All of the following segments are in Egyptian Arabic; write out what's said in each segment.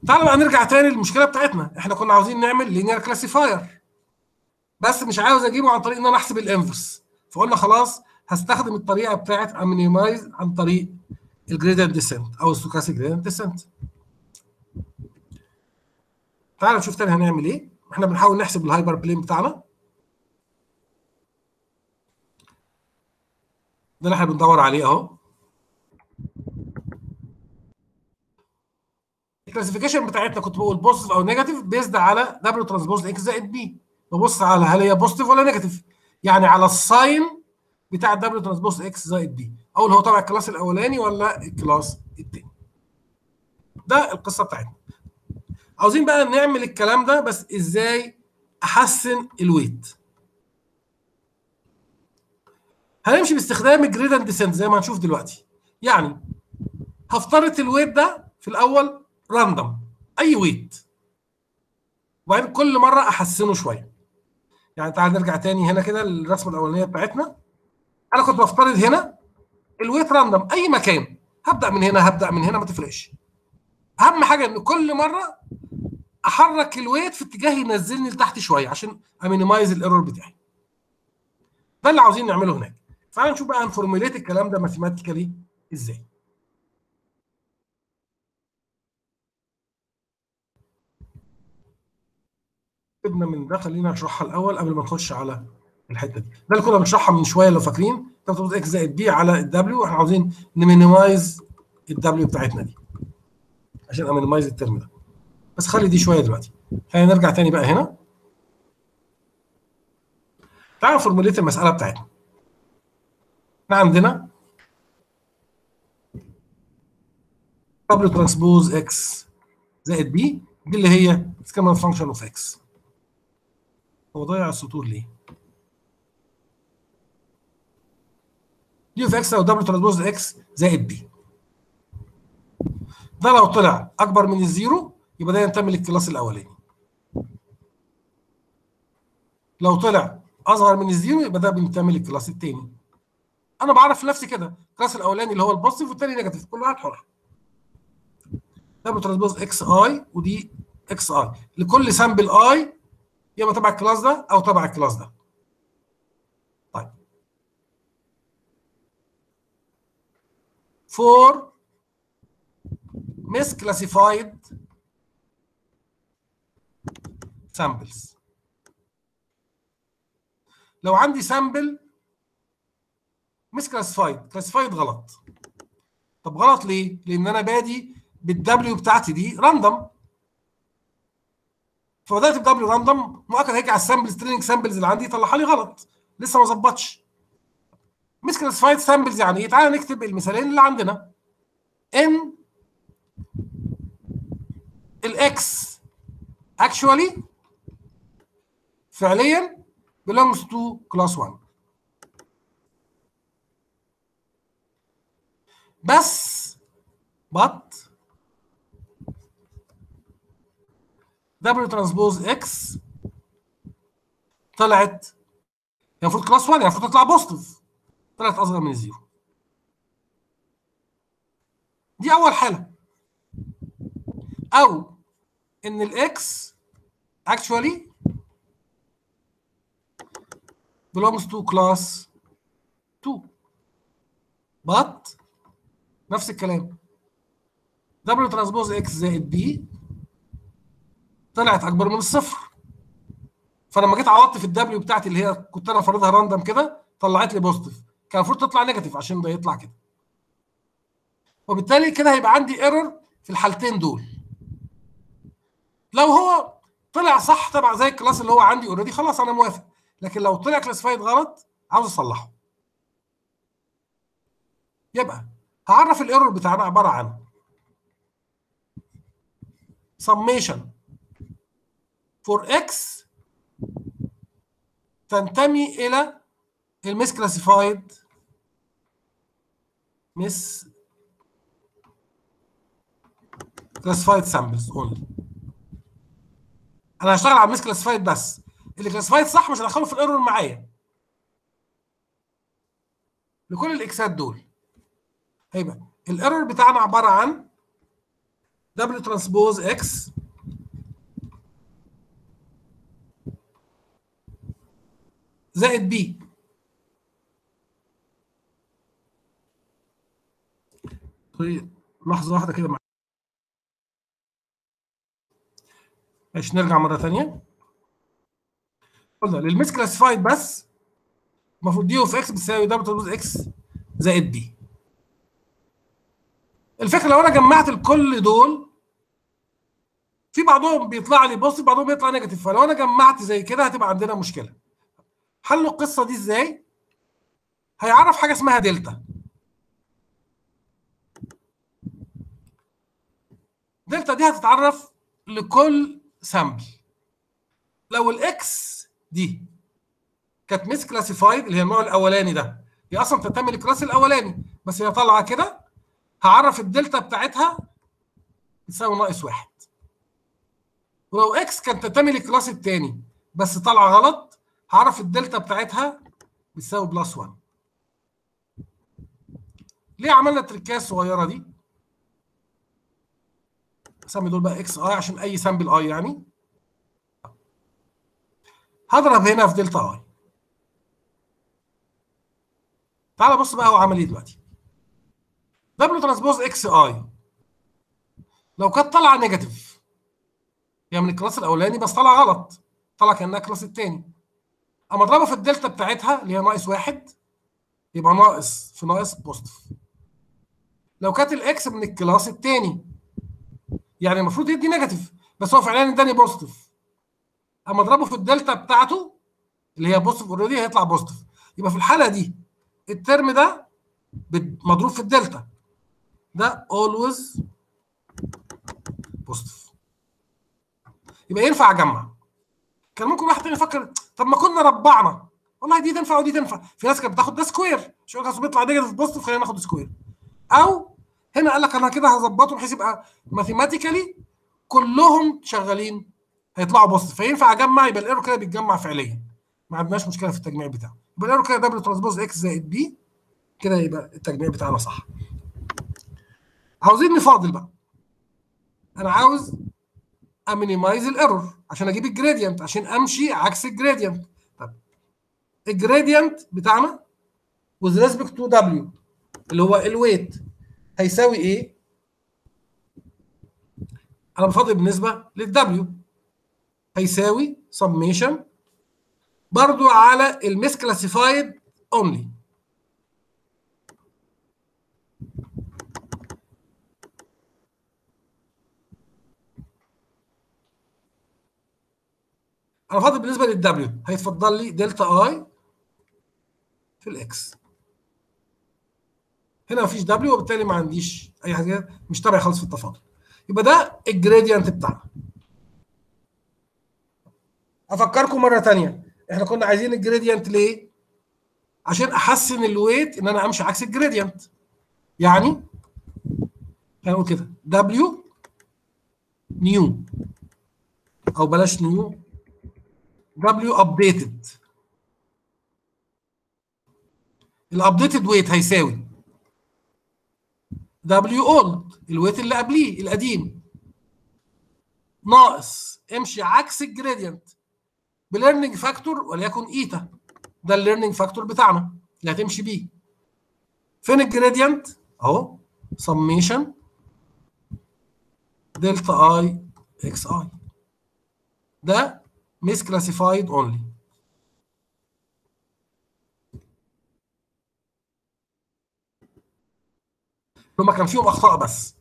تعالوا بقى نرجع تاني للمشكله بتاعتنا احنا كنا عاوزين نعمل لينير كلاسيفاير بس مش عاوز اجيبه عن طريق ان انا احسب الانفرس فقلنا خلاص هستخدم الطريقه بتاعت امينيمايز عن طريق الجريدينت ديسنت او الستوكاستيك جريدينت ديسنت تعالوا نشوف تاني هنعمل ايه احنا بنحاول نحسب الهايبر بلين بتاعنا ده اللي احنا بندور عليه اهو الكلاسيفيكيشن بتاعتنا كنت بقول بوزيتيف او نيجاتيف بيزد على دبليو ترانسبوز اكس زائد بي ببص على هل هي بوزيتيف ولا نيجاتيف يعني على الساين بتاع دبليو ترانسبوز اكس زائد بي اقول هو تبع الكلاس الاولاني ولا الكلاس الثاني ده القصه بتاعتنا عاوزين بقى نعمل الكلام ده بس ازاي احسن الويت هنمشي باستخدام الجريدنت ديسنت زي ما هنشوف دلوقتي يعني هفترض الويت ده في الاول راندوم اي ويت وبعدين كل مره احسنه شويه يعني تعال نرجع تاني هنا كده الرسمه الاولانيه بتاعتنا انا كنت بفترض هنا الويت راندوم اي مكان هبدا من هنا هبدا من هنا ما تفرقش اهم حاجه ان كل مره احرك الويت في اتجاه ينزلني لتحت شويه عشان امينيمايز الايرور بتاعي ده اللي عاوزين نعمله هناك تعال نشوف بقى هنفورميليت الكلام ده ماثيماتيكالي ازاي سيبنا من ده خلينا نشرحها الاول قبل ما نخش على الحته دي ده اللي كنا بنشرحها من شويه لو فاكرين تاخد اكس زائد بي على الدبليو احنا عاوزين نمينيمايز الدبليو بتاعتنا دي عشان امينيمايز الترم ده بس خلي دي شويه دلوقتي خلينا نرجع تاني بقى هنا تعالوا فورموليت المساله بتاعتنا احنا عندنا دبليو ترانسبوز اكس زائد بي دي اللي هي سكيما فانكشن اوف اكس هو ضيع السطور ليه؟ دي اوف اكس او دبليو ترانسبوز اكس زائد بي ده لو طلع اكبر من الزيرو يبقى ده ينتمي للكلاس الاولاني لو طلع اصغر من الزيرو يبقى ده بينتمي للكلاس الثاني انا بعرف نفسي كده الكلاس الاولاني اللي هو البوزيتيف والثاني نيجاتيف كل واحد حر دبليو ترانسبوز اكس اي ودي اكس اي لكل سامبل اي يبقى تبع الكلاس ده او تبع الكلاس ده طيب for misclassified samples لو عندي سامبل مش كلاسيفايد كلاسيفايد غلط طب غلط ليه لان انا بادي بالدبليو بتاعتي دي راندوم فبدات بدبليو راندوم مؤكد هيجي على السامبلز تريننج سامبلز اللي عندي يطلعها لي غلط لسه ما ظبطش مش كلاسيفايد سامبلز يعني ايه تعالى نكتب المثالين اللي عندنا ان الاكس actually فعليا belongs to class 1 بس but W ترانسبوز اكس طلعت المفروض كلاس 1 يعني المفروض تطلع بوزيتيف طلعت اصغر من الزيرو دي اول حاله او ان الاكس actually belongs to class 2 but نفس الكلام W ترانسبوز اكس زائد بي طلعت اكبر من الصفر فلما جيت عوضت في الدبليو بتاعتي اللي هي كنت انا فارضها راندم كده طلعت لي بوزيتيف كان المفروض تطلع نيجاتيف عشان ده يطلع كده وبالتالي كده هيبقى عندي ايرور في الحالتين دول لو هو طلع صح تبع زي الكلاس اللي هو عندي اوريدي خلاص انا موافق لكن لو طلع كلاسيفايد غلط عاوز اصلحه يبقى هعرف الايرور بتاعنا عباره عن summation for x تنتمي الى المس كلاسيفايد مس كلاسيفايد سامبلز اونلي انا هشتغل على المس كلاسيفايد بس اللي كلاسيفايد صح مش هدخله في الايرور معايا لكل الاكسات دول هيبقى الايرور بتاعنا عباره عن دبليو ترانسبوز اكس زائد بي طيب لحظة واحدة كده معايا ماشي نرجع مرة ثانية قلنا للميس كلاسيفايد بس المفروض دي اوف اكس بتساوي دبليو ترانسبوز اكس زائد بي الفكرة لو انا جمعت الكل دول في بعضهم بيطلع لي بوزيتيف بعضهم بيطلع نيجاتيف فلو انا جمعت زي كده هتبقى عندنا مشكله حل القصه دي ازاي هيعرف حاجه اسمها دلتا دلتا دي هتتعرف لكل سامبل لو الاكس دي كانت ميس كلاسيفايد اللي هي النوع الاولاني ده هي اصلا تنتمي للكلاس الاولاني بس هي طالعه كده هعرف الدلتا بتاعتها تساوي ناقص واحد ولو اكس كانت تنتمي للكلاس الثاني بس طالعه غلط هعرف الدلتا بتاعتها بتساوي بلس 1 ليه عملنا التركايه الصغيره دي؟ اسمي دول بقى اكس اي عشان اي سامبل اي يعني هضرب هنا في دلتا اي تعال بص بقى هو عمل ايه دلوقتي دبليو ترانسبوز اكس اي لو كانت طالعه نيجاتيف يعني من الكلاس الاولاني بس طالعه غلط طالعه كانها الكلاس الثاني اما اضربها في الدلتا بتاعتها اللي هي ناقص واحد يبقى ناقص في ناقص بوزيتيف لو كانت الاكس من الكلاس الثاني يعني المفروض يدي نيجاتيف بس هو فعلا اداني بوزيتيف اما اضربه في الدلتا بتاعته اللي هي بوزيتيف اوريدي هيطلع بوزيتيف يبقى في الحاله دي الترم ده مضروب في الدلتا ده always بوزيتيف يبقى ينفع اجمع كان ممكن واحد تاني يفكر طب ما كنا ربعنا والله دي تنفع ودي تنفع في ناس كانت بتاخد ده سكوير شو اصل بيطلع نيجاتيف بوزيتيف خلينا ناخد سكوير او هنا قال لك انا كده هظبطه بحيث يبقى ماثيماتيكالي كلهم شغالين هيطلعوا بوزيتيف فينفع اجمع يبقى الايرور كده بيتجمع فعليا ما عندناش مشكله في التجميع بتاعه يبقى الايرور كده دبليو ترانسبوز اكس زائد بي كده يبقى التجميع بتاعنا صح عاوزين نفاضل بقى انا عاوز امينيمايز الايرور عشان اجيب الجريدينت عشان امشي عكس الجريدينت طب الجريدينت بتاعنا with respect to W اللي هو الويت هيساوي ايه؟ انا بفضل بالنسبه للدبليو هيساوي summation برضو على الميس كلاسيفايد اونلي انا فاضل بالنسبه للدبليو هيتفضل لي دلتا اي في الاكس هنا مفيش دبليو وبالتالي ما عنديش اي حاجه مش تابع خالص في التفاضل يبقى ده الجريدينت بتاعنا افكركم مره ثانيه احنا كنا عايزين الجريدينت ليه عشان احسن الويت ان انا امشي عكس الجريدينت يعني هنقول كده دبليو نيو او بلاش نيو دبليو ابديتد الابديتد ويت هيساوي دبليو اولد الويت اللي قبليه القديم ناقص امشي عكس الجريدينت بليرنينج فاكتور وليكن ايتا ده الليرنينج فاكتور بتاعنا اللي هتمشي بيه فين الجريدينت اهو سميشن دلتا اي اكس اي ده misclassified only هما كان فيهم اخطاء بس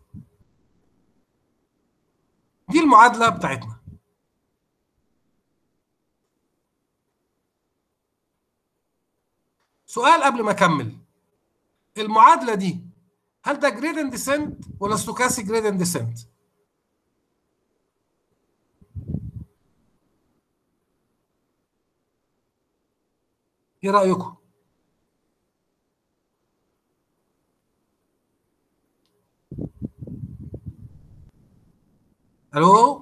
دي المعادله بتاعتنا سؤال قبل ما اكمل المعادله دي هل ده جريدنت ديسنت ولا ستوكاسي جريدنت ديسنت ايه رايكم الو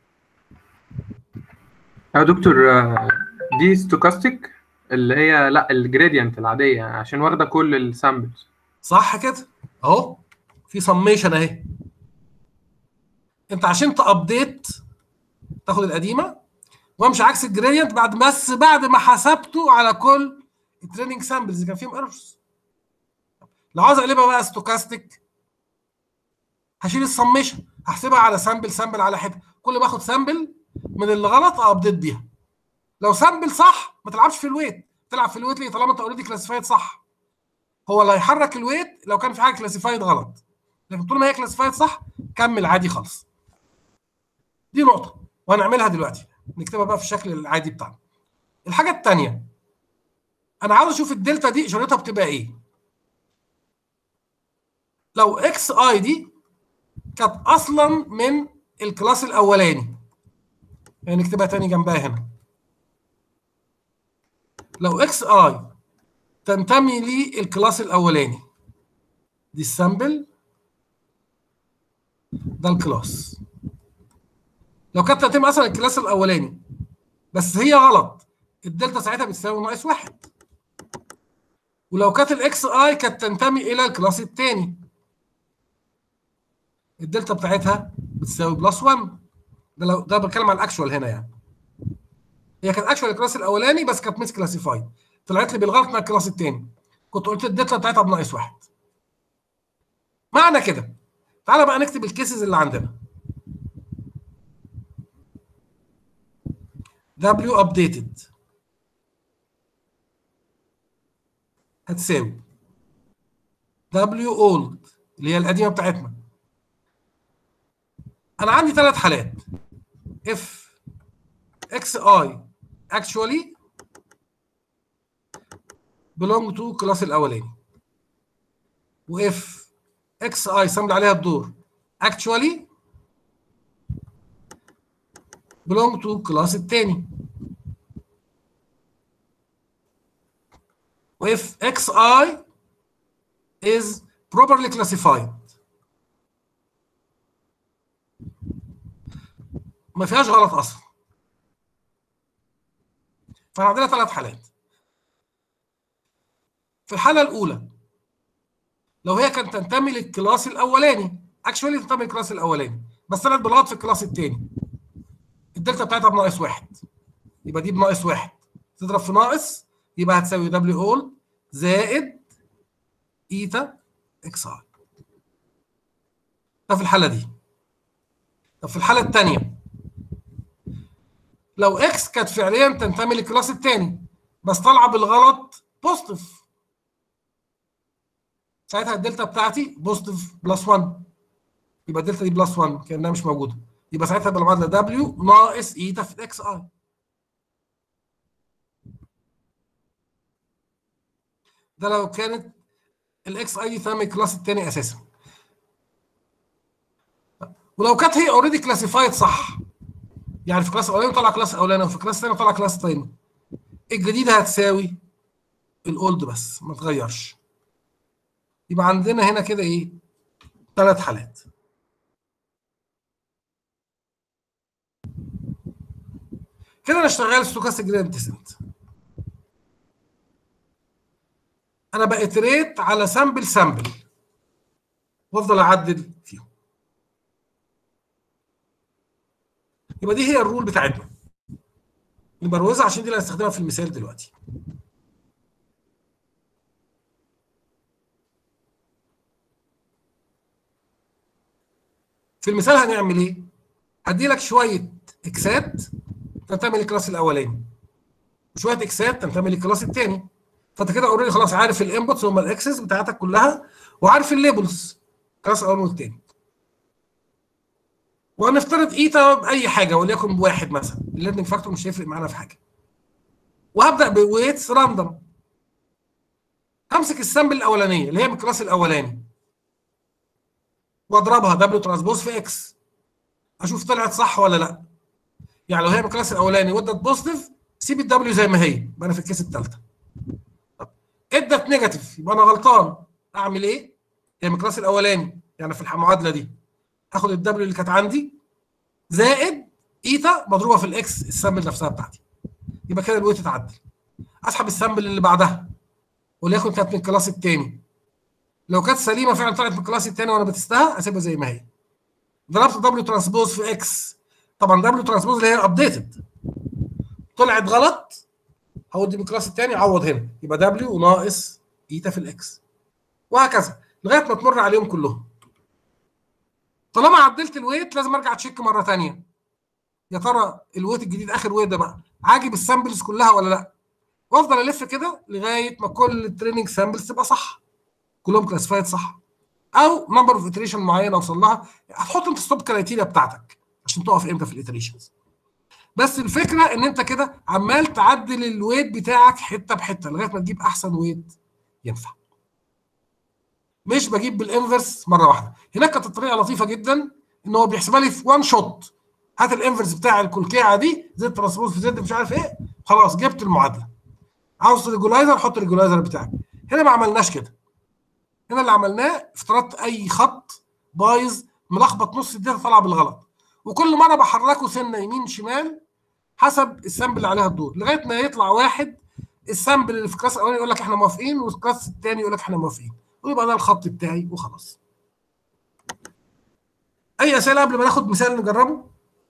يا دكتور دي ستوكاستيك اللي هي لا الجريدينت العاديه عشان واخده كل السامبلز صح كده اهو في سميشن اهي انت عشان تابديت تاخد القديمه وامشي عكس الجريدينت بعد بس بعد ما حسبته على كل التريننج سامبلز اللي كان فيهم ايرورز لو عاوز اقلبها بقى ستوكاستيك هشيل السميشن هحسبها على سامبل سامبل على حته كل ما اخد سامبل من اللي غلط ابديت بيها لو سامبل صح ما تلعبش في الويت تلعب في الويت ليه طالما انت اوريدي كلاسيفايد صح هو اللي هيحرك الويت لو كان في حاجه كلاسيفايد غلط لكن طول ما هي كلاسيفايد صح كمل عادي خالص دي نقطه وهنعملها دلوقتي نكتبها بقى في الشكل العادي بتاعنا الحاجه الثانيه انا عاوز اشوف الدلتا دي اشارتها بتبقى ايه لو اكس اي دي كانت اصلا من الكلاس الاولاني يعني نكتبها تاني جنبها هنا لو اكس اي تنتمي للكلاس الاولاني دي السامبل ده الكلاس لو كانت تنتمي اصلا الكلاس الاولاني بس هي غلط الدلتا ساعتها بتساوي ناقص واحد ولو كانت الاكس اي كانت تنتمي الى الكلاس الثاني الدلتا بتاعتها بتساوي بلس 1 ده لو ده بتكلم عن الاكشوال هنا يعني هي كانت اكشوال الكلاس الاولاني بس كانت مس كلاسيفايد طلعت لي بالغلط من الكلاس الثاني كنت قلت الدلتا بتاعتها بناقص واحد معنى كده تعالى بقى نكتب الكيسز اللي عندنا W updated هتساوي W old اللي هي القديمه بتاعتنا انا عندي ثلاث حالات if xi actually belong to كلاس الاولاني واف اكس اي سامل عليها الدور actually belong to كلاس الثاني واف اكس اي is properly classified ما فيهاش غلط اصلا فعندنا ثلاث حالات في الحاله الاولى لو هي كانت تنتمي للكلاس الاولاني اكشولي تنتمي للكلاس الاولاني بس طلعت بالغلط في الكلاس الثاني الدلتا بتاعتها بناقص واحد يبقى دي بناقص واحد تضرب في ناقص يبقى هتساوي دبليو اول زائد ايتا اكس اي ده في الحاله دي طب في الحاله الثانيه لو اكس كانت فعليا تنتمي للكلاس الثاني بس طالعه بالغلط بوزيتيف ساعتها الدلتا بتاعتي بوزيتيف بلس 1 يبقى الدلتا دي بلس 1 كانها مش موجوده يبقى ساعتها بالمعادله دبليو ناقص ايتا في اكس اي ده لو كانت الاكس اي دي تنتمي الكلاس الثاني اساسا ولو كانت هي اوريدي كلاسيفايد صح يعني في كلاس اولاني طلع كلاس اولاني وفي كلاس ثاني طلع كلاس ثاني الجديده هتساوي الاولد بس ما تغيرش يبقى عندنا هنا كده ايه ثلاث حالات كده انا اشتغل ستوكاستيك جريدينت ديسنت انا بأتريت على سامبل سامبل وافضل اعدل فيهم يبقى دي هي الرول بتاعتنا نبروزها عشان دي اللي هنستخدمها في المثال دلوقتي في المثال هنعمل ايه؟ هدي لك شويه اكسات تنتمي للكلاس الاولاني وشويه اكسات تنتمي للكلاس الثاني فانت كده اوريدي خلاص عارف الانبوتس هم الاكسس بتاعتك كلها وعارف الليبلز الكلاس الاول والثاني وهنفترض ايتا باي حاجه وليكن بواحد مثلا الليرنينج فاكتور مش هيفرق معانا في حاجه وهبدا بويتس راندوم همسك السامبل الاولانيه اللي هي من الكلاس الاولاني واضربها دبليو ترانسبوز في اكس اشوف طلعت صح ولا لا يعني لو هي من الكلاس الاولاني وادت بوزيتيف سيب الدبليو زي ما هي يبقى انا في الكيس الثالثه ادت نيجاتيف يبقى انا غلطان اعمل ايه؟ هي من الكلاس الاولاني يعني في المعادله دي هاخد الدبليو اللي كانت عندي زائد ايتا مضروبه في الاكس السامبل نفسها بتاعتي يبقى كده الويت اتعدل اسحب السامبل اللي بعدها وليكن كانت من الكلاس الثاني لو كانت سليمه فعلا طلعت من الكلاس الثاني وانا بتستها اسيبها زي ما هي ضربت دبليو ترانسبوز في اكس طبعا دبليو ترانسبوز اللي هي ابديتد طلعت غلط هودي من الكلاس الثاني عوض هنا يبقى دبليو ناقص ايتا في الاكس وهكذا لغايه ما تمر عليهم كلهم طالما عدلت الويت لازم ارجع تشيك مره ثانيه يا ترى الويت الجديد اخر ويت ده بقى عاجب السامبلز كلها ولا لا وافضل الف كده لغايه ما كل التريننج سامبلز تبقى صح كلهم كلاسيفايد صح او نمبر اوف اتريشن معينه اوصل لها هتحط انت ستوب كرايتيريا بتاعتك عشان تقف امتى في الاتريشنز بس الفكره ان انت كده عمال تعدل الويت بتاعك حته بحته لغايه ما تجيب احسن ويت ينفع مش بجيب بالانفرس مره واحده هناك كانت الطريقه لطيفه جدا ان هو بيحسبها لي في وان شوت هات الانفرس بتاع الكلكيعه دي زد ترانسبوز في زد مش عارف ايه خلاص جبت المعادله عاوز ريجولايزر حط الريجولايزر بتاعك هنا ما عملناش كده هنا اللي عملناه افترضت اي خط بايظ ملخبط نص الداتا طالعه بالغلط وكل مره بحركه سنه يمين شمال حسب السامبل اللي عليها الدور لغايه ما يطلع واحد السامبل اللي في الكلاس الاولاني يقول لك احنا موافقين والكلاس الثاني يقول لك احنا موافقين ويبقى ده الخط بتاعي وخلاص اي اسئله قبل ما ناخد مثال نجربه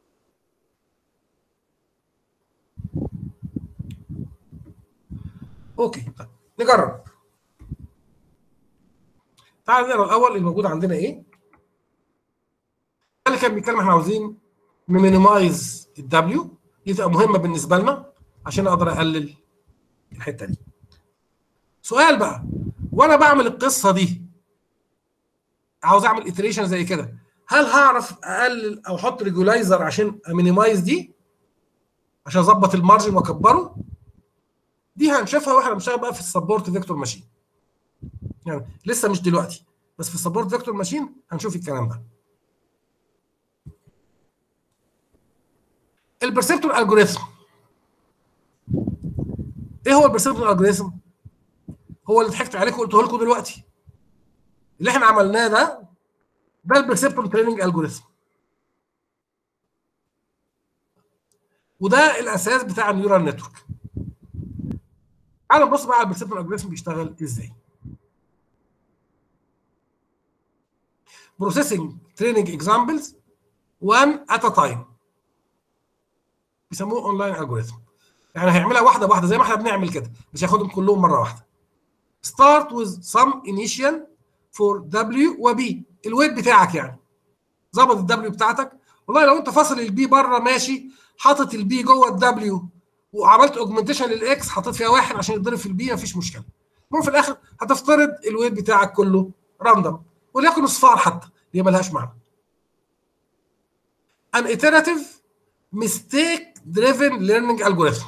اوكي طيب نجرب تعال نقرا الاول الموجود عندنا ايه اللي كان بيتكلم احنا عاوزين نمينيمايز الدبليو دي تبقى مهمه بالنسبه لنا عشان اقدر اقلل الحته دي سؤال بقى وانا بعمل القصه دي عاوز اعمل اتريشن زي كده هل هعرف اقلل او احط ريجولايزر عشان امينيمايز دي عشان اظبط المارجن واكبره دي هنشوفها واحنا بنشتغل بقى في السبورت فيكتور ماشين يعني لسه مش دلوقتي بس في السبورت فيكتور ماشين هنشوف الكلام ده البرسبتور الجوريثم ايه هو البرسبتور الجوريثم هو اللي ضحكت عليكم وقلته لكم دلوقتي اللي احنا عملناه ده ده البرسبتور تريننج الجوريثم وده الاساس بتاع النيورال نتورك تعالوا نبص بقى على البرسبتور الجوريثم بيشتغل ازاي processing training examples one at a time بيسموه اونلاين الجوريثم يعني هيعملها واحده بواحده زي ما احنا بنعمل كده مش هياخدهم كلهم مره واحده start with some initial for W و B الويت بتاعك يعني ظبط الدبليو بتاعتك والله لو انت فاصل البي بره ماشي حاطط البي جوه الدبليو وعملت اوجمنتيشن للاكس حطيت فيها واحد عشان يتضرب في البي مفيش مشكله المهم في الاخر هتفترض الويت بتاعك كله راندوم وليكن اصفار حتى دي ملهاش معنى an iterative mistake driven learning algorithm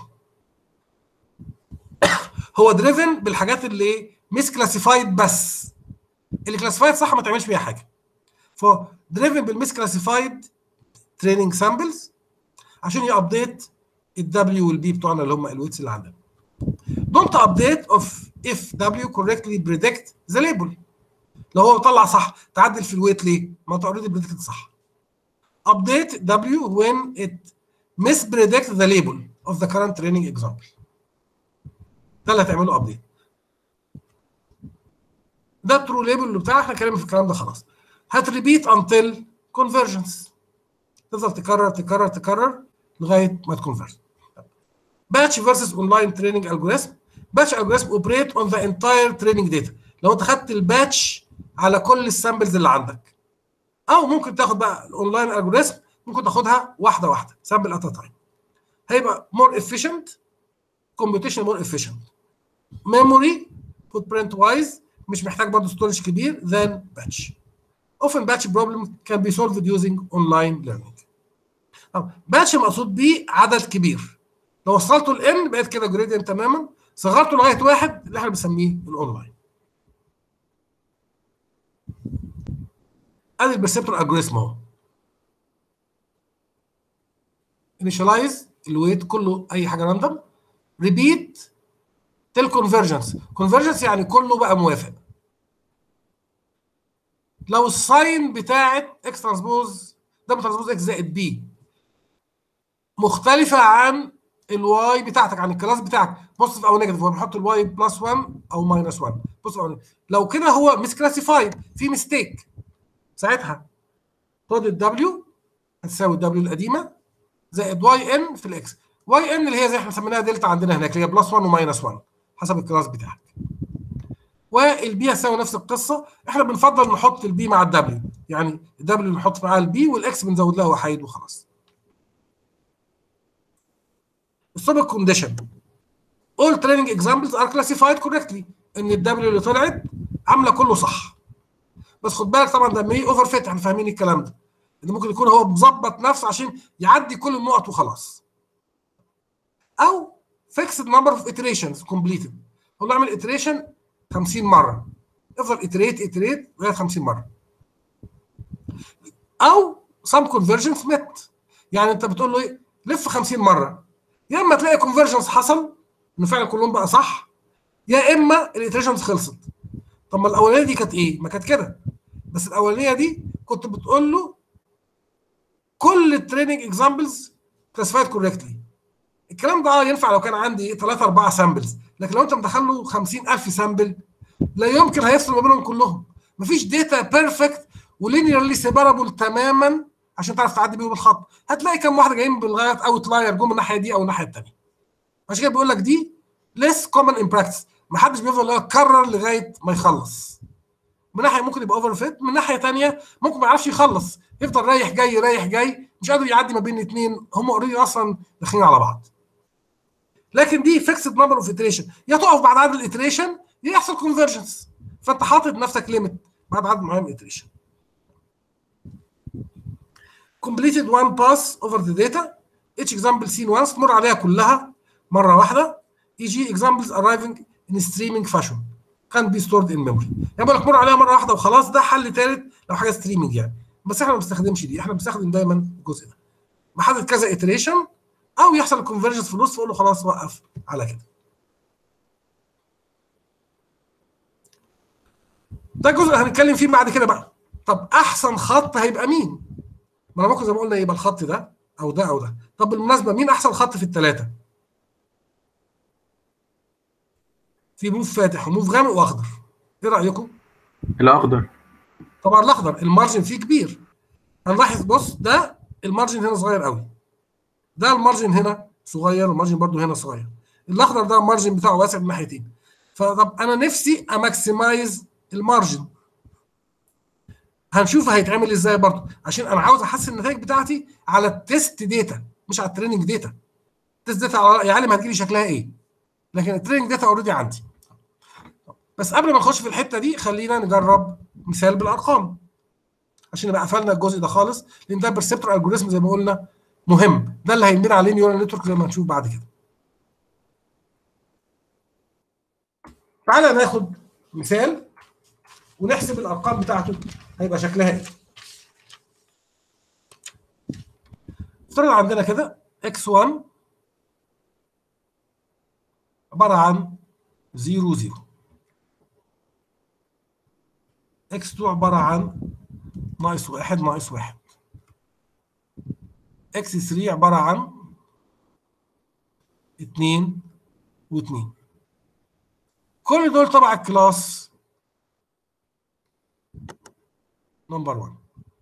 هو دريفن بالحاجات اللي مش كلاسيفايد بس اللي كلاسيفايد صح ما تعملش بيها حاجه ف دريفن بالمس كلاسيفايد تريننج سامبلز عشان يابديت الدبليو والبي بتوعنا اللي هم الويتس اللي عندنا don't update of if W correctly predict the label لو هو طلع صح تعدل في الويت ليه؟ ما انت اوريدي بريدكت صح update W when it mispredict the label of the current training example ده اللي هتعمله ابديت ده الترو ليبل اللي بتاع احنا اتكلمنا في الكلام ده خلاص هتريبيت انتل كونفرجنس تفضل تكرر تكرر تكرر لغايه ما تكونفرج باتش فيرسز اونلاين تريننج الجوريزم باتش الجوريزم اوبريت اون ذا انتاير تريننج داتا لو انت خدت الباتش على كل السامبلز اللي عندك او ممكن تاخد بقى الاونلاين الجوريزم ممكن تاخدها واحده واحده سامبل ات تايم هيبقى مور efficient كومبيوتيشن مور efficient memory footprint wise مش محتاج برضه ستورج كبير than batch often batch problem can be solved using online learning طب batch مقصود بيه عدد كبير لو وصلته ل n بقت كده جريدينت تماما صغرته لغايه واحد اللي احنا بنسميه الاونلاين ادي البرسبتور الجوريزم اهو initialize الويت كله اي حاجه راندوم ريبيت تل كونفرجنس كونفرجنس يعني كله بقى موافق لو الساين بتاعت اكس ترانسبوز ده ترانسبوز اكس زائد بي مختلفه عن الواي بتاعتك عن الكلاس بتاعك بوزيتيف او نيجاتيف هو بيحط الواي بلس 1 او ماينس 1 بص لو كده هو مس كلاسيفايد في ميستيك ساعتها خد الدبليو هتساوي الدبليو القديمه زائد واي ان في الاكس واي ان اللي هي زي احنا سميناها دلتا عندنا هناك اللي هي بلس 1 وماينس 1 حسب الكلاس بتاعك والبي هتساوي نفس القصه احنا بنفضل نحط البي مع الدبليو يعني الدبليو نحط معاها البي والاكس بنزود لها وحيد وخلاص السوبر كونديشن all training examples are classified correctly ان الدبليو اللي طلعت عامله كله صح بس خد بالك طبعا ده مي اوفر فيت احنا فاهمين الكلام ده ان ممكن يكون هو مظبط نفسه عشان يعدي كل النقط وخلاص او fixed number of iterations completed قول له اعمل iteration 50 مره افضل iterate iterate لغايه 50 مره او some conversions met يعني انت بتقول له ايه لف 50 مره يا اما تلاقي conversions حصل ان فعلا كلهم بقى صح يا اما الاتريشنز خلصت طب ما الاولانيه دي كانت ايه؟ ما كانت كده بس الاولانيه دي كنت بتقول له كل التريننج اكزامبلز كلاسيفايد كوريكتلي الكلام ده اه ينفع لو كان عندي 3 4 سامبلز لكن لو انت مدخل له 50000 سامبل لا يمكن هيفصل ما بينهم كلهم مفيش داتا بيرفكت ولينيرلي سيبرابل تماما عشان تعرف تعدي بيهم الخط هتلاقي كام واحده جايين بالغايه اوت لاير جم من الناحيه دي او الناحيه الثانيه عشان كده بيقول لك دي less common in practice ما حدش بيفضل يكرر لغايه ما يخلص من ناحيه ممكن يبقى اوفر فيت من ناحيه ثانيه ممكن ما يعرفش يخلص يفضل رايح جاي رايح جاي مش قادر يعدي ما بين الاثنين هم اوريدي اصلا داخلين على بعض لكن دي فيكسد نمبر اوف iteration يا تقف بعد عدد الاتريشن يا يحصل كونفرجنس فانت حاطط نفسك ليميت بعد عدد معين من الاتريشن completed one pass over the data each example seen once تمر عليها كلها مره واحده e.g. examples arriving in streaming fashion can be stored in memory يعني بقول لك مر عليها مره واحده وخلاص ده حل ثالث لو حاجه ستريمنج يعني بس احنا ما بنستخدمش دي احنا بنستخدم دايما الجزء ده بحدد كذا iteration او يحصل الكونفرجنس في النص فاقول له خلاص وقف على كده ده الجزء اللي هنتكلم فيه بعد كده بقى طب احسن خط هيبقى مين ما انا ممكن زي ما قلنا يبقى الخط ده او ده او ده طب بالمناسبه مين احسن خط في الثلاثه في موف فاتح وموف غامق واخضر ايه رايكم الاخضر طبعا الاخضر المارجن فيه كبير هنلاحظ بص ده المارجن هنا صغير قوي ده المارجن هنا صغير والمارجن برضو هنا صغير الاخضر ده المارجن بتاعه واسع من ناحيتين فطب انا نفسي اماكسمايز المارجن هنشوف هيتعمل ازاي برضو عشان انا عاوز احسن النتائج بتاعتي على التيست داتا مش على التريننج داتا التيست داتا على يا عالم هتجيلي شكلها ايه لكن التريننج داتا اوريدي عندي بس قبل ما نخش في الحته دي خلينا نجرب مثال بالارقام عشان نبقى قفلنا الجزء ده خالص لان ده برسبتور الجوريزم زي ما قلنا مهم ده اللي هينبني عليه نيورال نتورك زي ما هنشوف بعد كده تعالى ناخد مثال ونحسب الارقام بتاعته هيبقى شكلها ايه افترض عندنا كده x1 عباره عن 0 0 x2 عباره عن ناقص واحد ناقص واحد x3 عباره عن اتنين واتنين كل دول تبع الكلاس نمبر 1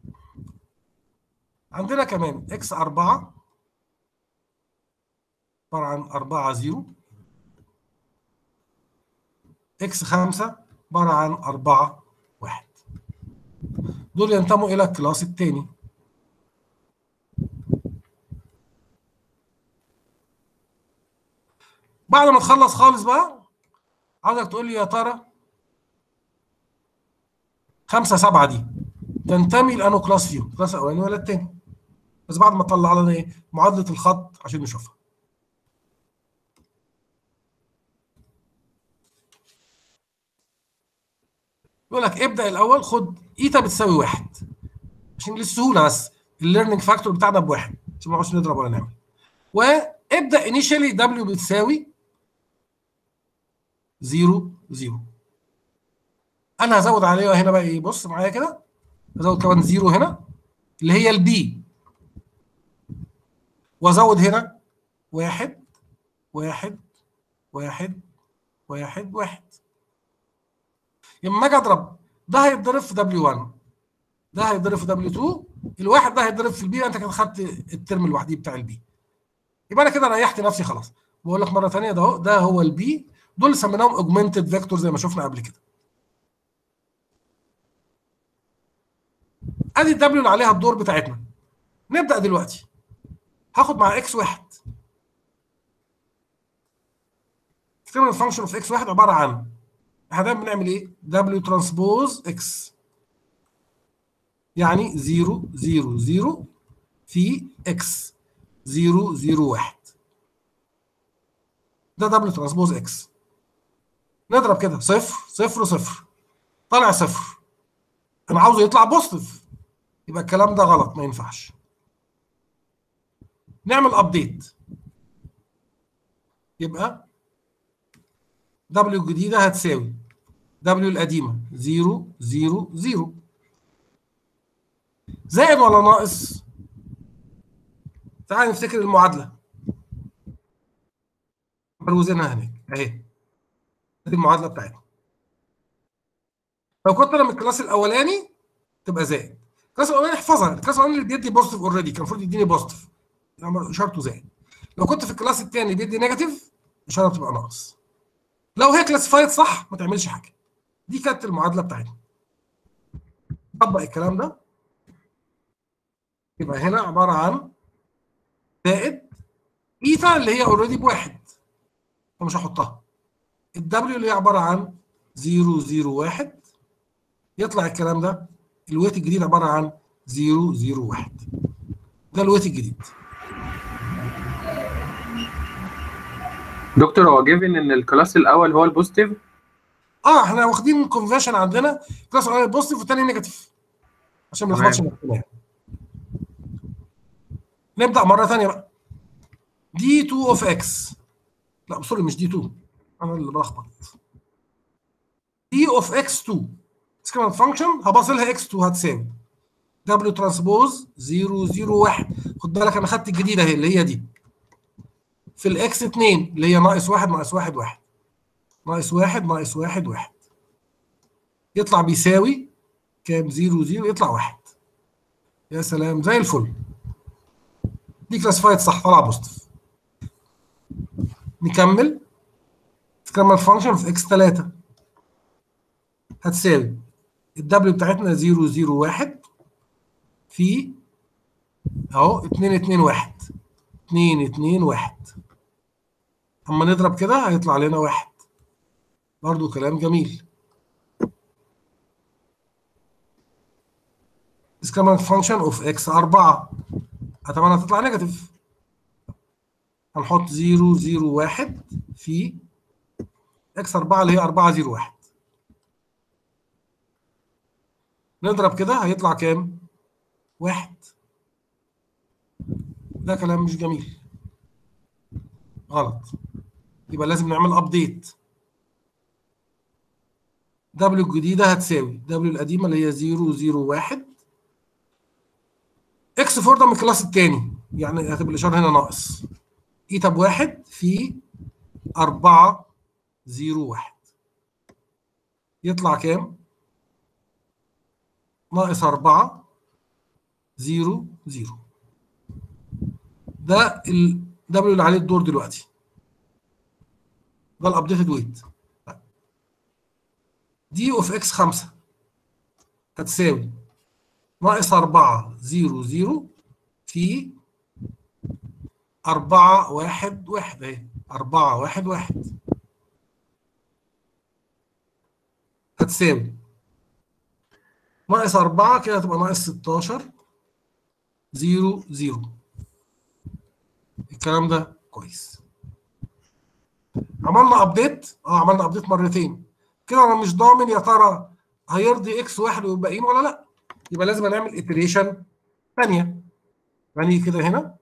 عندنا كمان اكس 4 عباره عن 4 0 اكس 5 عباره عن 4 1 دول ينتموا الى الكلاس الثاني بعد ما تخلص خالص بقى عاوزك تقول لي يا ترى خمسة سبعة دي تنتمي لأنه كلاس فيهم كلاس الأولاني ولا التاني بس بعد ما تطلع لنا إيه معادلة الخط عشان نشوفها يقول لك ابدأ الأول خد إيتا بتساوي واحد عشان للسهولة بس الليرنينج فاكتور بتاعنا بواحد عشان ما نقعدش نضرب ولا نعمل وابدأ انيشالي دبليو بتساوي 0 0 انا هزود عليها هنا بقى ايه بص معايا كده هزود كمان زيرو هنا اللي هي البي وازود هنا واحد واحد واحد واحد واحد لما اجي اضرب ده هيتضرب في دبليو 1 ده هيتضرب في دبليو 2 الواحد ده هيتضرب في البي انت كده خدت الترم لوحديه بتاع البي يبقى انا كده ريحت نفسي خلاص بقول لك مره ثانيه ده اهو ده هو البي دول سميناهم اوجمانتد فيكتور زي ما شفنا قبل كده ادي الدبليو اللي عليها الدور بتاعتنا نبدا دلوقتي هاخد مع اكس واحد كلمه الفانكشن اوف اكس واحد عباره عن احنا دايما بنعمل ايه؟ دبليو ترانسبوز اكس يعني 0 0 0 في اكس 0 0 1 ده دبليو ترانسبوز اكس نضرب كده صفر صفر صفر طالع صفر انا عاوزه يطلع بوزيتيف يبقى الكلام ده غلط ما ينفعش نعمل ابديت يبقى دبليو الجديده هتساوي دبليو القديمه 0 0 0 زائد ولا ناقص تعال نفتكر المعادله مروزينها هناك اهي دي المعادله بتاعتنا لو كنت انا من الكلاس الاولاني تبقى زائد الكلاس الاولاني احفظها الكلاس الاولاني اللي بيدي بوزيتيف اوريدي كان المفروض يديني بوزيتيف اشارته زائد لو كنت في الكلاس الثاني بيدي نيجاتيف اشاره بتبقى ناقص لو هي كلاسيفايد صح ما تعملش حاجه دي كانت المعادله بتاعتنا طبق الكلام ده يبقى هنا عباره عن زائد ايتا اللي هي اوريدي بواحد فمش هحطها الدبليو اللي هي عباره عن 0 0 1 يطلع الكلام ده الويت الجديد عباره عن 0 0 1 ده الويت الجديد دكتور هو جيفن ان الكلاس الاول هو البوزيتيف اه احنا واخدين كونفرشن عندنا كلاس الاول بوزيتيف والثاني نيجاتيف عشان ما نلخبطش نفسنا يعني. نبدا مره ثانيه بقى دي 2 اوف اكس لا سوري مش دي 2 انا اللي بلخبط دي اوف اكس 2 كمان فانكشن هبص لها اكس 2 هتساوي دبليو ترانسبوز 0 0 1 خد بالك انا خدت الجديده اهي اللي هي دي في الاكس 2 اللي هي ناقص 1 ناقص 1 1 ناقص 1 ناقص 1 1 يطلع بيساوي كام 0 0 يطلع 1 يا سلام زي الفل دي كلاسيفايد صح طلع بوزيتيف نكمل تكمل فانكشن في اكس 3 هتساوي الدبليو بتاعتنا 0 0 1 في اهو 2 2 1 2 2 1 اما نضرب كده هيطلع لنا واحد برضو كلام جميل is كمان function of x 4 اتمنى تطلع نيجاتيف هنحط 0 0 1 في x 4 اللي هي 4 0 1 نضرب كده هيطلع كام؟ واحد ده كلام مش جميل غلط يبقى لازم نعمل ابديت دبليو الجديده هتساوي دبليو القديمه اللي هي 0 0 1 اكس 4 ده من الكلاس الثاني يعني هتبقى الاشاره هنا ناقص ايتا بواحد في 4 0 1 يطلع كام؟ ناقص 4 0 0 ده ال W اللي عليه الدور دلوقتي ده الابديتد ويت دي اوف اكس 5 هتساوي ناقص 4 0 0 في 4 1 1 اهي 4 1 1 هتساوي ناقص 4 كده هتبقى ناقص 16 0 0 الكلام ده كويس عملنا ابديت اه عملنا ابديت مرتين كده انا مش ضامن يا ترى هيرضي اكس واحد والباقيين ولا لا يبقى لازم نعمل اتريشن ثانيه يعني كده هنا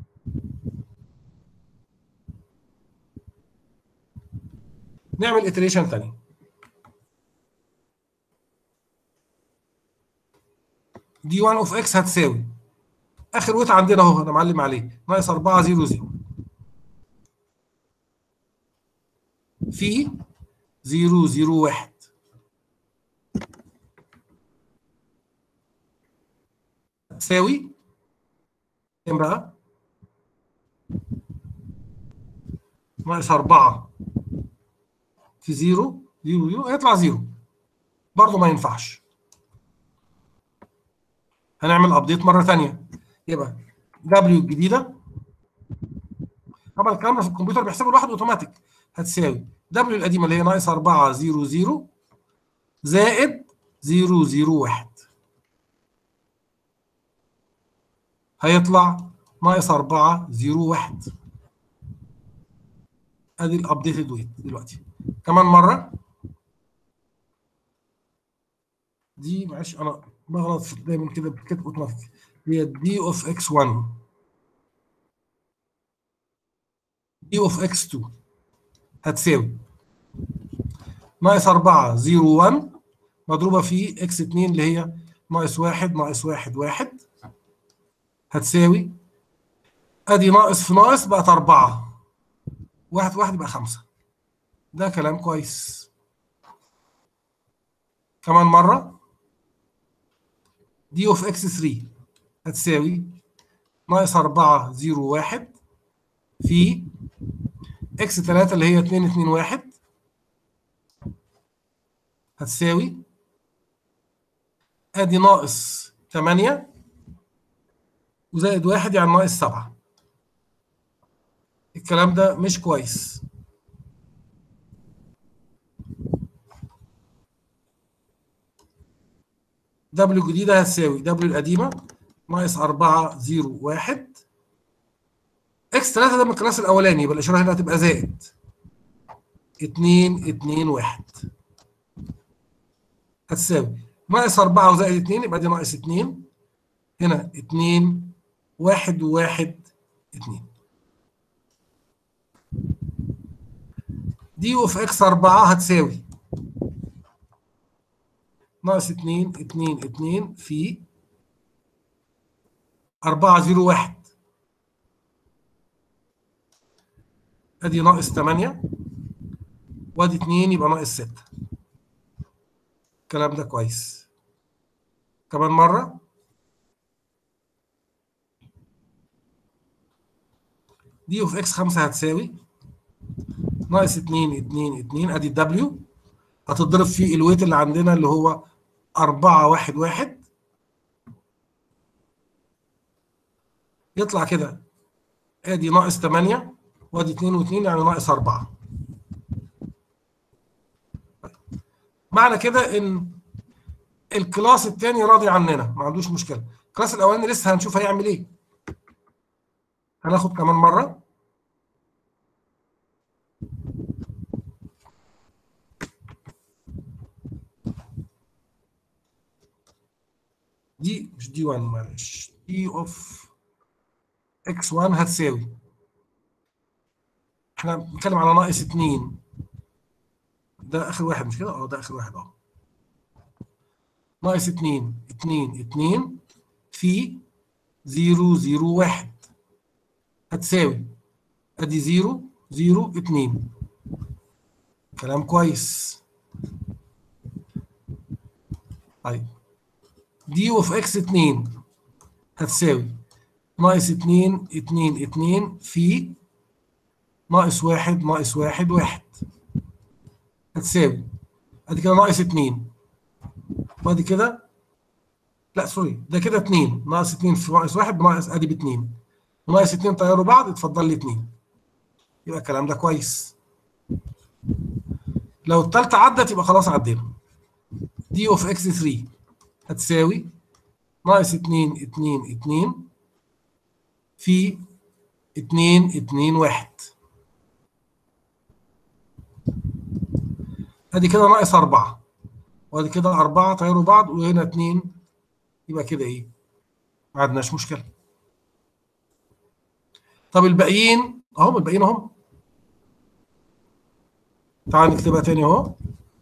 نعمل اتريشن ثانيه دي 1 اوف اكس هتساوي اخر ويت عندنا اهو انا معلم عليه ناقص 4 0 0 في 0 0 1 هتساوي كام بقى؟ ناقص 4 في 0 0 0 هيطلع 0 برضه ما ينفعش هنعمل ابديت مره ثانيه يبقى دبليو الجديده طبعا الكلام ده في الكمبيوتر بيحسبه لوحده اوتوماتيك هتساوي دبليو القديمه اللي هي ناقص 4 0 0 زائد 0 0 1 هيطلع ناقص 4 0 1 ادي الابديتد ويت دلوقتي كمان مره دي معلش انا بغلط في دايما كده بتكتب اوتوماتيك هي دي اوف اكس 1 دي اوف اكس 2 هتساوي ناقص 4 0 1 مضروبه في اكس 2 اللي هي ناقص 1 ناقص 1 1 هتساوي ادي ناقص في ناقص بقت 4 واحد واحد يبقى 5 ده كلام كويس كمان مره دي اوف اكس 3 هتساوي ناقص 4 0 1 في اكس 3 اللي هي 2 2 1 هتساوي ادي ناقص 8 وزائد 1 يعني ناقص 7 الكلام ده مش كويس دبليو جديدة هتساوي دبليو القديمة ناقص 4 0 1 اكس 3 ده من الكلاس الأولاني يبقى الإشارة هنا هتبقى زائد 2 2 1 هتساوي ناقص 4 وزائد 2 يبقى دي ناقص 2 هنا 2 1 و1 2 دي اوف اكس 4 هتساوي ناقص 2 2 2 في 4 0 1 ادي ناقص 8 وادي 2 يبقى ناقص 6 الكلام ده كويس كمان مرة دي اوف اكس 5 هتساوي ناقص 2 2 2 ادي الدبليو هتضرب في الويت اللي عندنا اللي هو 4 1 1 يطلع كده ادي ناقص 8 وادي 2 و2 يعني ناقص 4 معنى كده ان الكلاس الثاني راضي عننا ما عندوش مشكله الكلاس الاولاني لسه هنشوف هيعمل ايه هناخد كمان مره دي مش دي 1 معلش دي اوف اكس 1 هتساوي احنا بنتكلم على ناقص 2 ده اخر واحد مش كده؟ اه ده اخر واحد اه ناقص 2 2 2 في 0 0 1 هتساوي ادي 0 0 2 كلام كويس طيب دي اوف اكس 2 هتساوي ناقص 2 2 2 في ناقص 1 ناقص 1 1 هتساوي ادي كده ناقص 2 وادي كده لا سوري ده كده 2 ناقص 2 في ناقص 1 بناقص ادي ب 2 وناقص 2 طيروا بعض اتفضل لي 2 يبقى الكلام ده كويس لو التالتة عدت يبقى خلاص عدينا دي اوف اكس 3 هتساوي ناقص 2 2 2 في 2 2 1 ادي كده ناقص 4 وادي كده 4 طيروا بعض وهنا 2 يبقى كده ايه؟ ما عندناش مشكله. طب الباقيين اهم الباقيين اهم. تعال نكتبها تاني اهو.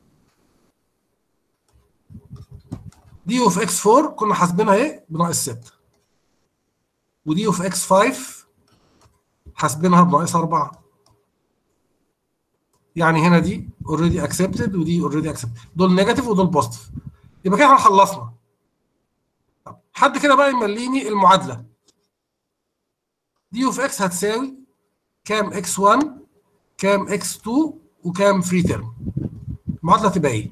دي اوف اكس 4 كنا حاسبينها ايه؟ بناقص 6. ودي اوف اكس 5 حاسبينها بناقص 4. يعني هنا دي اوريدي اكسبتد ودي اوريدي اكسبتد دول نيجاتيف ودول بوزيتيف يبقى كده احنا خلصنا حد كده بقى يمليني المعادله دي اوف اكس هتساوي كام اكس 1 كام اكس 2 وكام فري تيرم المعادله تبقى ايه؟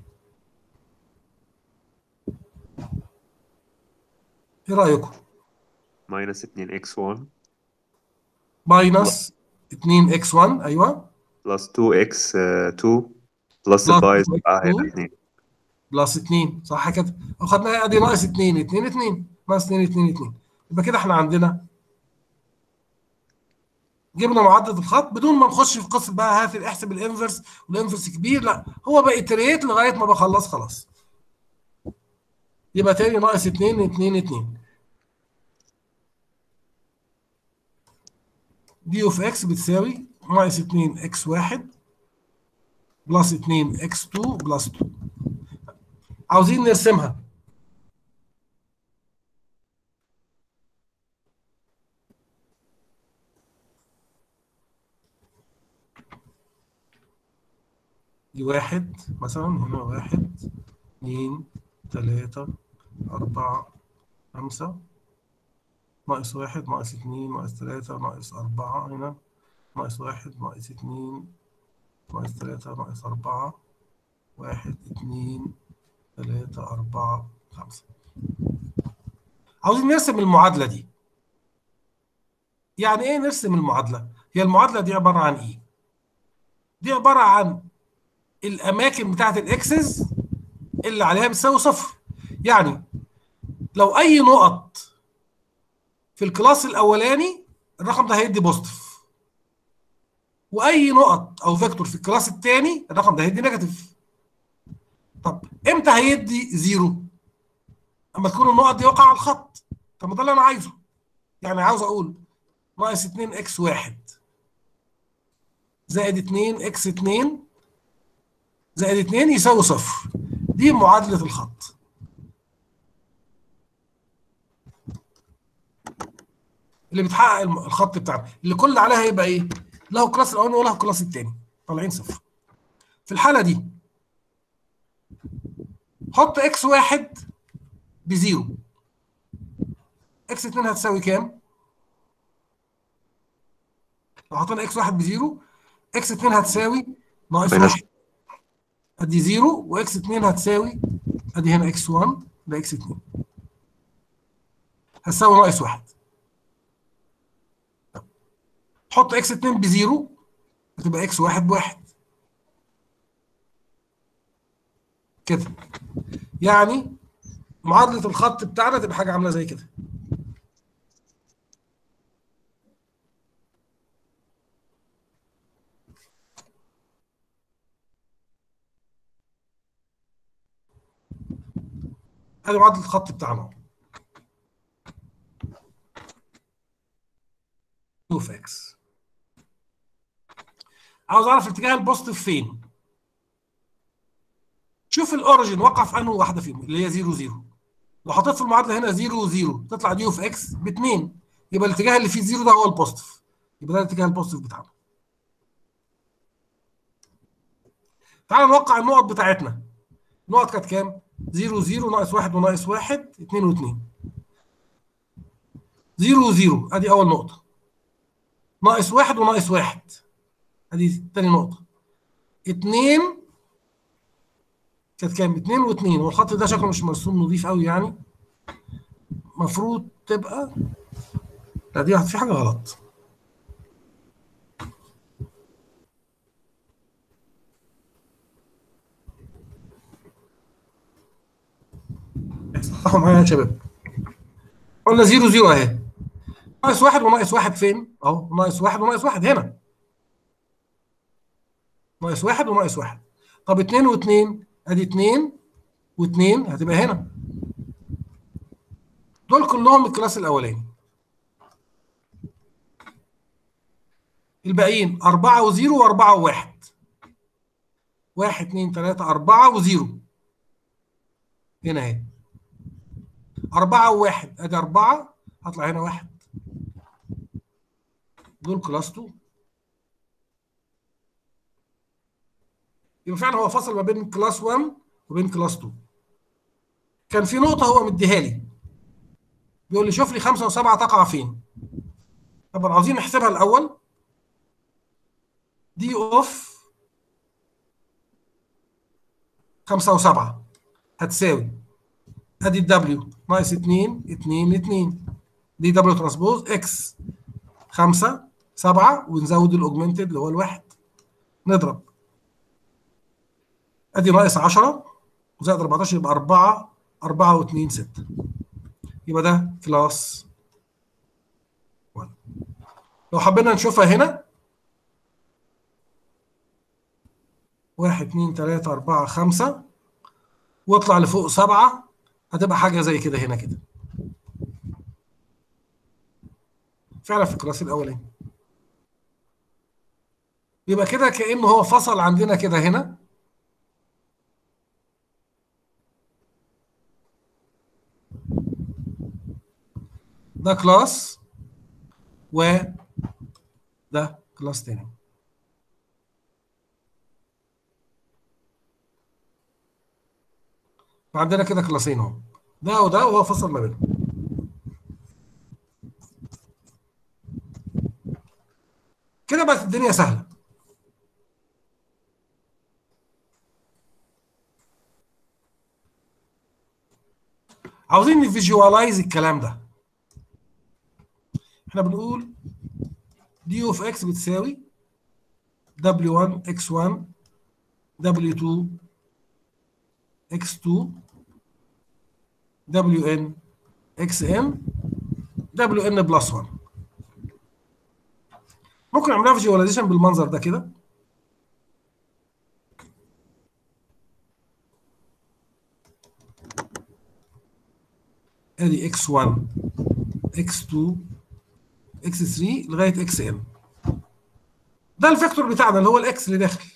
ايه رايكم؟ ماينس 2 اكس 1 ماينس 2 اكس 1 ايوه بلس 2 اكس 2 بلس Plus البايز 2x بقى هيبقى 2. 2 بلس 2 صح كده؟ اخدنا ادي ناقص 2 2 2 ناقص 2 2 2 يبقى كده احنا عندنا جبنا معدل الخط بدون ما نخش في قصه بقى هات احسب الانفرس والانفرس كبير لا هو بقى اتريت لغايه ما بخلص خلاص يبقى تاني ناقص 2 2 2 دي اوف اكس بتساوي ناقص 2 اكس 1 بلس 2 اكس 2 بلس 2 عاوزين نرسمها دي واحد مثلا هنا واحد اتنين تلاتة أربعة خمسة ناقص واحد ناقص اتنين ناقص تلاتة ناقص أربعة هنا ناقص واحد ناقص اتنين ناقص تلاتة ناقص أربعة واحد اتنين تلاتة أربعة خمسة عاوزين نرسم المعادلة دي يعني إيه نرسم المعادلة؟ هي المعادلة دي عبارة عن إيه؟ دي عبارة عن الأماكن بتاعت الإكسز اللي عليها بتساوي صفر يعني لو أي نقط في الكلاس الأولاني الرقم ده هيدي بوزيتيف وأي نقط أو فيكتور في الكلاس الثاني الرقم ده هيدي نيجاتيف طب امتى هيدي زيرو؟ اما تكون النقط دي واقعه على الخط طب ما ده اللي انا عايزه يعني عاوز اقول ناقص 2 اكس 1 زائد 2 اكس 2 زائد 2 يساوي صفر دي معادله الخط اللي بتحقق الم- الخط بتاعنا اللي كل اللي عليها هيبقى ايه؟ له كلاس الاولاني وله كلاس الثاني طالعين صفر في الحاله دي حط اكس واحد بزيرو اكس 2 هتساوي كام؟ لو حطينا اكس واحد بزيرو اكس 2 هتساوي ناقص ماينس. واحد ادي زيرو واكس 2 هتساوي ادي هنا اكس 1 ده اكس 2 هتساوي ناقص واحد حط اكس 2 بزيرو هتبقى اكس واحد بواحد كده يعني معادلة الخط بتاعنا تبقى حاجة عاملة زي كده ادي معادلة الخط بتاعنا اهو. اوف اكس عاوز اعرف اتجاه البوزيتيف فين شوف الاوريجن وقع في انهي واحده فيهم اللي هي 0 0 لو حطيت في المعادله هنا 0 0 تطلع دي اوف اكس ب 2 يبقى الاتجاه اللي فيه 0 ده هو البوزيتيف يبقى ده الاتجاه البوزيتيف بتاعنا تعال نوقع النقط بتاعتنا النقط كانت كام 0 0 ناقص 1 وناقص 1 2 و2 0 0 ادي اول نقطه ناقص 1 وناقص 1 ادي تاني نقطه 2 كانت كام 2 و2 والخط ده شكله مش مرسوم نظيف قوي يعني المفروض تبقى لا دي في حاجه غلط صححوا معايا يا شباب قلنا 0 0 اهي ناقص واحد وناقص واحد فين؟ اهو ناقص واحد وناقص واحد هنا ناقص واحد وناقص واحد طب اتنين واتنين ادي اتنين واتنين هتبقى هنا دول كلهم الكلاس الاولاني الباقيين أربعة وزيرو وأربعة وواحد واحد اتنين تلاتة أربعة وزيرو هنا اهي أربعة وواحد أدي أربعة هطلع هنا واحد دول كلاس 2 يبقى فعلا هو فصل ما بين كلاس 1 وبين كلاس 2 كان في نقطة هو مديها لي بيقول لي شوف لي خمسة وسبعة تقع فين طبعا عاوزين نحسبها الأول دي اوف خمسة وسبعة هتساوي ادي الدبليو ناقص 2 2 2 دي دبليو ترانسبوز اكس 5 7 ونزود الاوجمنتد اللي هو الواحد نضرب ادي ناقص 10 وزائد 14 يبقى 4 4 و2 6 يبقى ده كلاس 1 لو حبينا نشوفها هنا 1 2 3 4 5 واطلع لفوق 7 هتبقى حاجه زي كده هنا كده فعلا في الكلاس الاولاني يبقى كده كانه هو فصل عندنا كده هنا ده كلاس و ده كلاس تاني فعندنا كده كلاسين اهو ده وده وهو فصل ما بينهم كده بقت الدنيا سهله عاوزين نفيجوالايز الكلام ده احنا بنقول دي اوف اكس بتساوي w1 x1 w2 x2 wn xn wn بلس 1 ممكن نعملها فيجواليزيشن بالمنظر ده كده ادي x1 x2 x3 لغايه xn ده الفيكتور بتاعنا اللي هو الاكس اللي داخل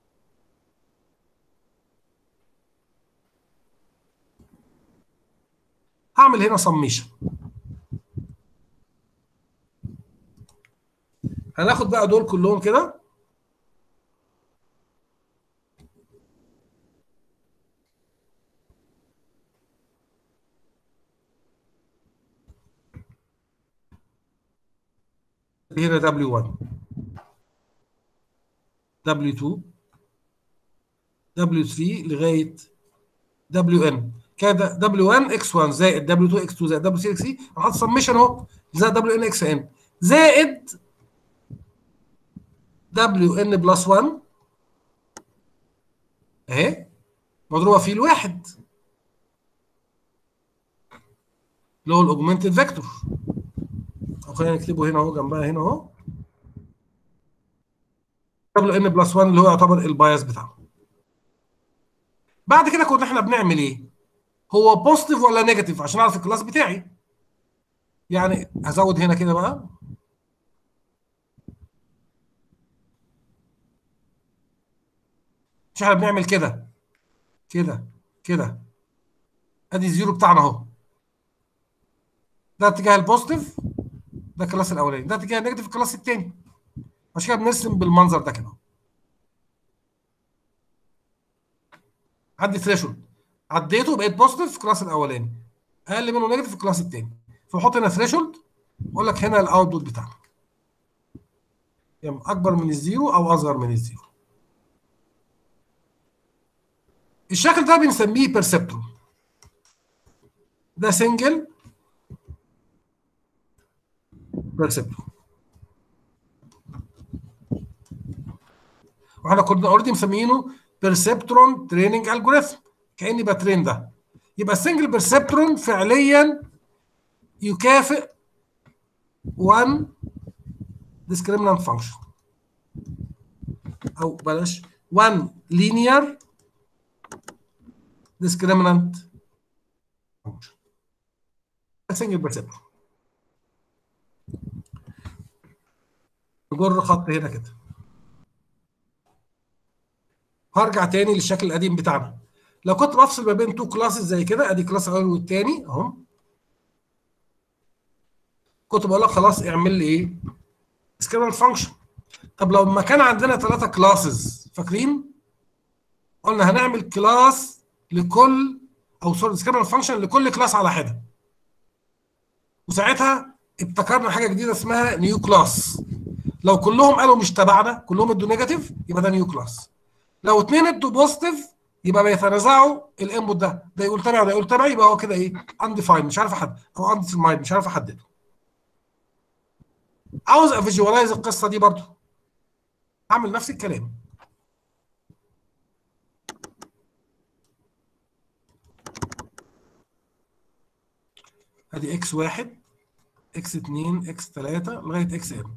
هعمل هنا سميشن هناخد بقى دول كلهم كده هنا W1 W2 W3 لغاية WN كده W1 X1 زائد W2 X2 زائد W3 X3 هحط سميشن اهو زائد WN XN زائد WN بلس 1 اهي مضروبة في الواحد اللي هو الاوجمنتد فيكتور او خلينا نكتبه هنا اهو جنبها هنا اهو دبليو ان بلس 1 اللي هو يعتبر البايس بتاعه بعد كده كنا احنا بنعمل ايه هو بوزيتيف ولا نيجاتيف عشان اعرف الكلاس بتاعي يعني هزود هنا كده بقى مش احنا بنعمل كده كده كده ادي الزيرو بتاعنا اهو ده اتجاه البوزيتيف ده الكلاس الاولاني ده اتجاه النيجاتيف الكلاس الثاني عشان كده بنرسم بالمنظر ده كده عدي ثريشولد عديته بقيت بوزيتيف في الكلاس الاولاني اقل منه نيجاتيف في الكلاس الثاني فبحط هنا ثريشولد واقول لك هنا الاوتبوت بتاعنا يعني اكبر من الزيرو او اصغر من الزيرو الشكل ده بنسميه بيرسبترون ده سنجل بيرسبترون واحنا كنا اوريدي مسمينه بيرسبترون تريننج الجوريثم كاني بترين ده يبقى السنجل بيرسبترون فعليا يكافئ 1 discriminant function او بلاش 1 linear discriminant function single perceptron نجر خط هنا كده هرجع تاني للشكل القديم بتاعنا لو كنت بفصل ما بين تو كلاسز زي كده ادي كلاس الاول والتاني اهو كنت بقول لك خلاص اعمل لي ايه discriminant function طب لو ما كان عندنا ثلاثة كلاسز فاكرين قلنا هنعمل كلاس لكل او سوري discriminant function لكل كلاس على حده وساعتها ابتكرنا حاجه جديده اسمها نيو كلاس لو كلهم قالوا مش تبعنا كلهم ادوا نيجاتيف يبقى ده نيو كلاس لو اتنين ادوا بوزيتيف يبقى بيتنازعوا الانبوت ده ده يقول تبع ده يقول تبع يبقى هو كده ايه انديفايند مش عارف احدد او انديترمايند مش عارف احدده عاوز افيجوالايز القصه دي برضو اعمل نفس الكلام ادي اكس واحد اكس اتنين اكس تلاتة لغاية اكس ام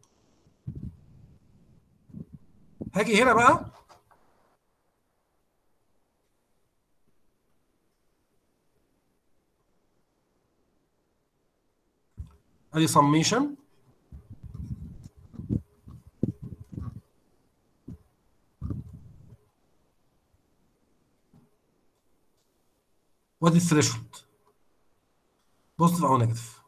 هاجي هنا بقى ادي سميشن وادي الثريشولد بوزيتيف او نيجاتيف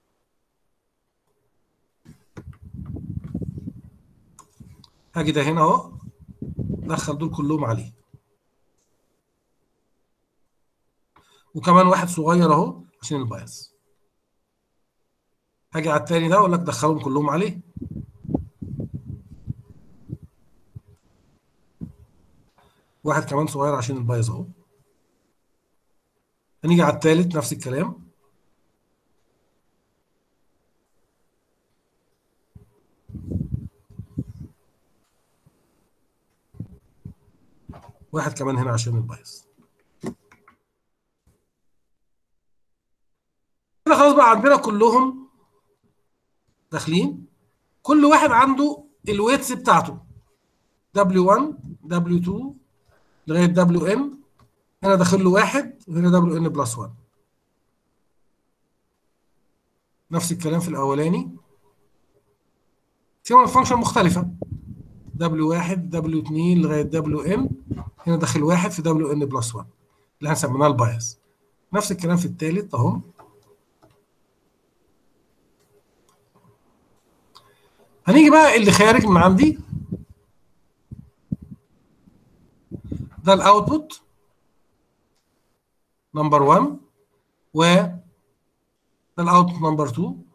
هاجي ده هنا اهو دخل دول كلهم عليه وكمان واحد صغير اهو عشان البايس هاجي على التاني ده اقول لك دخلهم كلهم عليه واحد كمان صغير عشان البايظ اهو هنيجي على التالت نفس الكلام واحد كمان هنا عشان البايظ كده خلاص بقى عندنا كلهم داخلين كل واحد عنده الويتس بتاعته W1 W2 لغايه WN هنا داخل له واحد وهنا WN بلس 1 نفس الكلام في الاولاني في فانكشن مختلفه W1 W2 لغايه WN هنا داخل واحد في WN بلس 1 اللي هنسميناه البايس نفس الكلام في الثالث اهو هنيجي بقى اللي خارج من عندي ده الاوتبوت نمبر 1 و ده الاوتبوت نمبر 2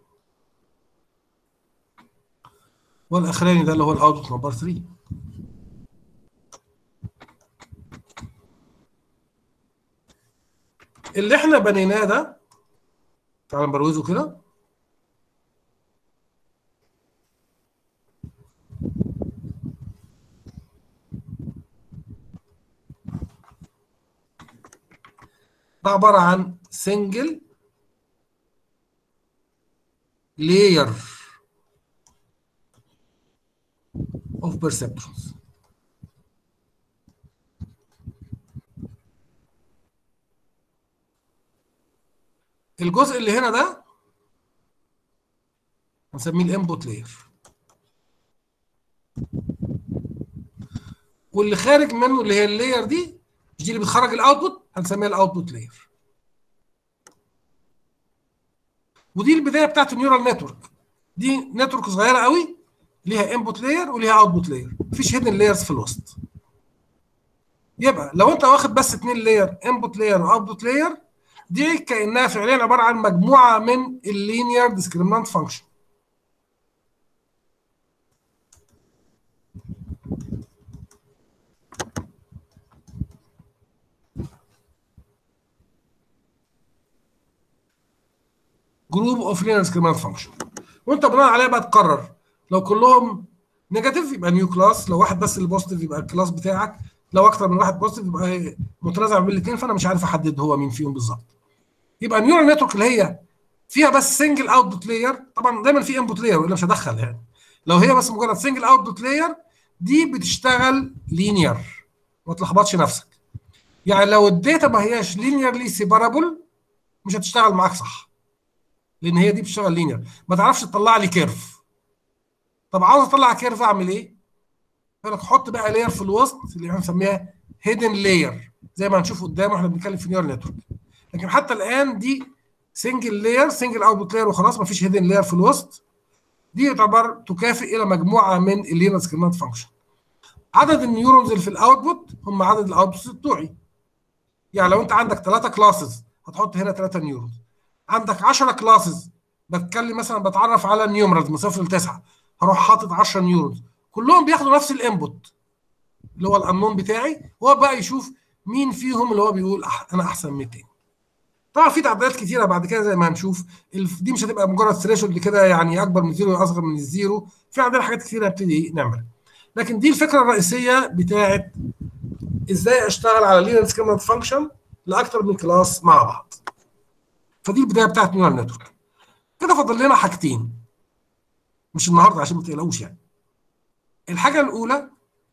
والاخراني ده اللي هو الاوتبوت نمبر 3 اللي احنا بنيناه ده تعال نبروزه كده ده عبارة عن single layer of perceptrons الجزء اللي هنا ده هنسميه الانبوت لاير واللي خارج منه اللي هي اللاير دي مش دي اللي بتخرج الاوتبوت هنسميها الاوتبوت لاير ودي البدايه بتاعت النيورال نتورك دي نتورك صغيره قوي ليها انبوت لاير وليها اوتبوت لاير مفيش هيدن لايرز في الوسط يبقى لو انت واخد بس اتنين لاير انبوت لاير واوتبوت لاير دي كانها فعليا عباره عن مجموعه من اللينير ديسكريمنانت فانكشن جروب اوف لينير ديسكريمنانت فانكشن وانت بناء عليها بقى تقرر لو كلهم نيجاتيف يبقى نيو كلاس لو واحد بس اللي بوزيتيف يبقى الكلاس بتاعك لو اكتر من واحد بوزيتيف يبقى متنازع بين الاثنين فانا مش عارف احدد هو مين فيهم بالظبط يبقى النيورال نتورك اللي هي فيها بس سنجل اوتبوت لاير طبعا دايما في انبوت لاير والا مش هدخل يعني لو هي بس مجرد سنجل اوتبوت لاير دي بتشتغل لينير ما تلخبطش نفسك يعني لو الداتا ما هياش لينيرلي سيبارابل مش هتشتغل معاك صح لان هي دي بتشتغل لينير ما تعرفش تطلع لي كيرف طب عاوز اطلع كيرف اعمل ايه؟ يقول لك حط بقى لاير في الوسط اللي هنسميها هيدن لاير زي ما هنشوف قدام واحنا بنتكلم في نيور نتورك لكن حتى الان دي سنجل لاير سنجل اوتبوت لاير وخلاص ما فيش هيدن لاير في الوسط دي تعتبر تكافئ الى مجموعه من اللينير ديسكريمنت فانكشن عدد النيورونز اللي في الاوتبوت هم عدد الاوتبوتس بتوعي يعني لو انت عندك ثلاثه كلاسز هتحط هنا ثلاثه نيورونز عندك 10 كلاسز بتكلم مثلا بتعرف على نيومرالز من صفر لتسعه هروح حاطط 10 نيورونز كلهم بياخدوا نفس الانبوت اللي هو الانون بتاعي هو بقى يشوف مين فيهم اللي هو بيقول أح انا احسن من التاني طبعا في تعديلات كتيره بعد كده زي ما هنشوف الف- دي مش هتبقى مجرد ثريشولد كده يعني اكبر من الزيرو اصغر من الزيرو في عندنا حاجات كتيره نبتدي نعملها لكن دي الفكره الرئيسيه بتاعت ازاي اشتغل على لينير ديسكريمنت فانكشن لاكتر من كلاس مع بعض فدي البدايه بتاعت نيورال نتورك كده فاضل لنا حاجتين مش النهارده عشان ما تقلقوش يعني الحاجه الاولى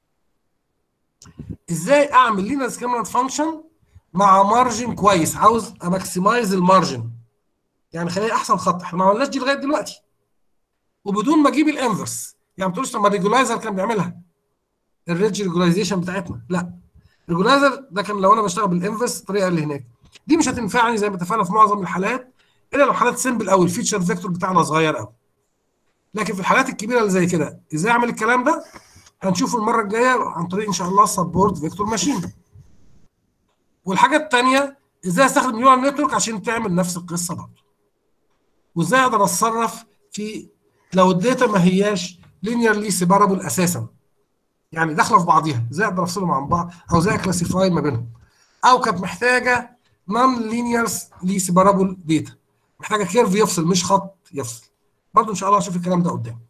ازاي اعمل لينير ديسكريمنت فانكشن مع مارجن كويس عاوز اماكسمايز المارجن يعني خليها احسن خط احنا ما عملناش دي لغايه دلوقتي وبدون ما اجيب الانفرس يعني ما تقولش طب ما الريجولايزر كان بيعملها الريدج ريجولايزيشن بتاعتنا لا الريجولايزر ده كان لو انا بشتغل بالانفرس الطريقه اللي هناك دي مش هتنفعني زي ما اتفقنا في معظم الحالات الا لو حالات سيمبل قوي الفيتشر فيكتور بتاعنا صغير قوي لكن في الحالات الكبيره اللي زي كده ازاي اعمل الكلام ده هنشوفه المره الجايه عن طريق ان شاء الله سبورت فيكتور ماشين والحاجه الثانيه ازاي استخدم نيورال نتورك عشان تعمل نفس القصه برضه وازاي اقدر اتصرف في لو الداتا ما هياش لينيرلي سيبارابل اساسا يعني داخله في بعضيها ازاي اقدر افصلهم عن بعض او ازاي اكلاسيفاي ما بينهم او كانت محتاجه نون لينير لي سيبارابل داتا محتاجه كيرف يفصل مش خط يفصل برضه ان شاء الله هنشوف الكلام ده قدام